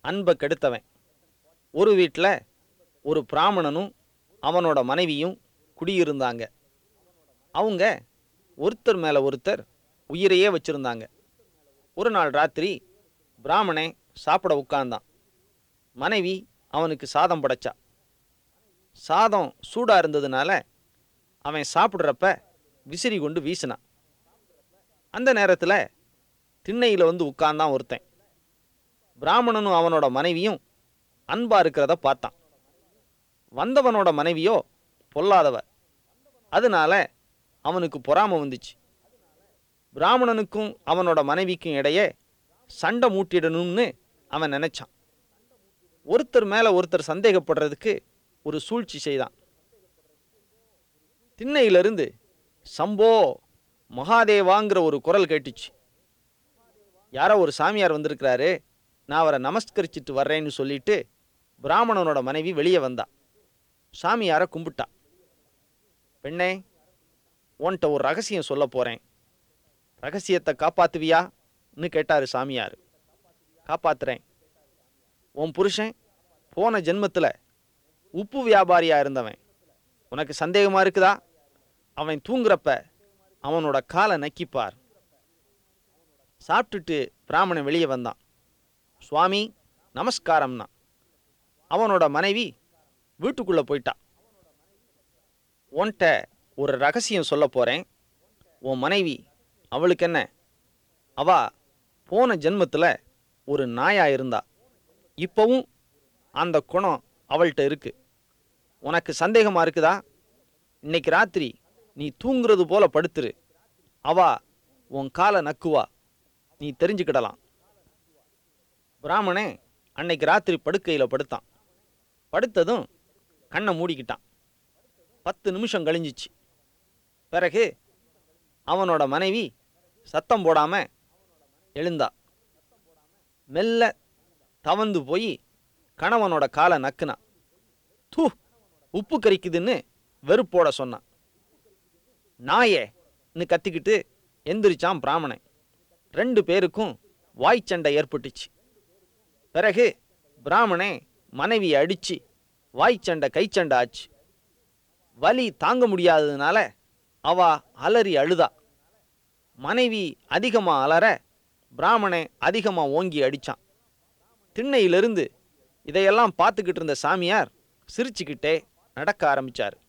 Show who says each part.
Speaker 1: அன்பை கெடுத்தவன் ஒரு வீட்டில் ஒரு பிராமணனும் அவனோட மனைவியும் குடியிருந்தாங்க அவங்க ஒருத்தர் மேலே ஒருத்தர் உயிரையே வச்சிருந்தாங்க ஒரு நாள் ராத்திரி பிராமணன் சாப்பிட உட்கார்ந்தான் மனைவி அவனுக்கு சாதம் படைச்சா சாதம் சூடாக இருந்ததுனால அவன் சாப்பிட்றப்ப விசிறி கொண்டு வீசினான் அந்த நேரத்தில் திண்ணையில் வந்து உட்கார்ந்தான் ஒருத்தன் பிராமணனும் அவனோட மனைவியும் அன்பா இருக்கிறத பார்த்தான் வந்தவனோட மனைவியோ பொல்லாதவ அதனால அவனுக்கு பொறாமை வந்துச்சு பிராமணனுக்கும் அவனோட மனைவிக்கும் இடையே சண்டை மூட்டிடணும்னு அவன் நினைச்சான் ஒருத்தர் மேல ஒருத்தர் சந்தேகப்படுறதுக்கு ஒரு சூழ்ச்சி செய்தான் திண்ணையிலிருந்து சம்போ மகாதேவாங்கிற ஒரு குரல் கேட்டுச்சு யாரோ ஒரு சாமியார் வந்திருக்கிறாரு நான் அவரை நமஸ்கரிச்சிட்டு வர்றேன்னு சொல்லிட்டு பிராமணனோட மனைவி வெளியே வந்தா சாமியாரை கும்பிட்டா பெண்ணே உன்கிட்ட ஒரு ரகசியம் சொல்ல போறேன் ரகசியத்தை காப்பாத்துவியான்னு கேட்டாரு சாமியார் காப்பாத்துறேன் உன் புருஷன் போன ஜென்மத்தில் உப்பு வியாபாரியா இருந்தவன் உனக்கு சந்தேகமா இருக்குதா அவன் தூங்குறப்ப அவனோட காலை நக்கிப்பார் சாப்பிட்டுட்டு பிராமணன் வெளியே வந்தான் சுவாமி நமஸ்காரம்னா அவனோட மனைவி வீட்டுக்குள்ளே போயிட்டா உன்கிட்ட ஒரு ரகசியம் சொல்ல போகிறேன் உன் மனைவி அவளுக்கு என்ன அவ போன ஜென்மத்தில் ஒரு நாயா இருந்தா இப்போவும் அந்த குணம் அவள்கிட்ட இருக்கு உனக்கு சந்தேகமா இருக்குதா இன்னைக்கு ராத்திரி நீ தூங்குறது போல படுத்துரு அவ உன் காலை நக்குவா நீ தெரிஞ்சுக்கிடலாம் பிராமணன் அன்னைக்கு ராத்திரி படுக்கையில் படுத்தான் படுத்ததும் கண்ணை மூடிக்கிட்டான் பத்து நிமிஷம் கழிஞ்சிச்சு பிறகு அவனோட மனைவி சத்தம் போடாம எழுந்தா மெல்ல தவந்து போய் கணவனோட காலை நக்குனா தூ உப்பு கரிக்குதுன்னு வெறுப்போட சொன்னான் நாயேன்னு கத்திக்கிட்டு எந்திரிச்சான் பிராமணன் ரெண்டு பேருக்கும் வாய்ச்சண்டை ஏற்பட்டுச்சு பிறகு பிராமணே மனைவியை அடிச்சு வாய்ச்சண்டை கைச்சண்டை ஆச்சு வலி தாங்க முடியாததுனால அவ அலறி அழுதா மனைவி அதிகமா அலற பிராமணே அதிகமா ஓங்கி அடிச்சான் திண்ணையிலிருந்து இதையெல்லாம் பார்த்துக்கிட்டு இருந்த சாமியார் சிரிச்சுக்கிட்டே நடக்க ஆரம்பிச்சார்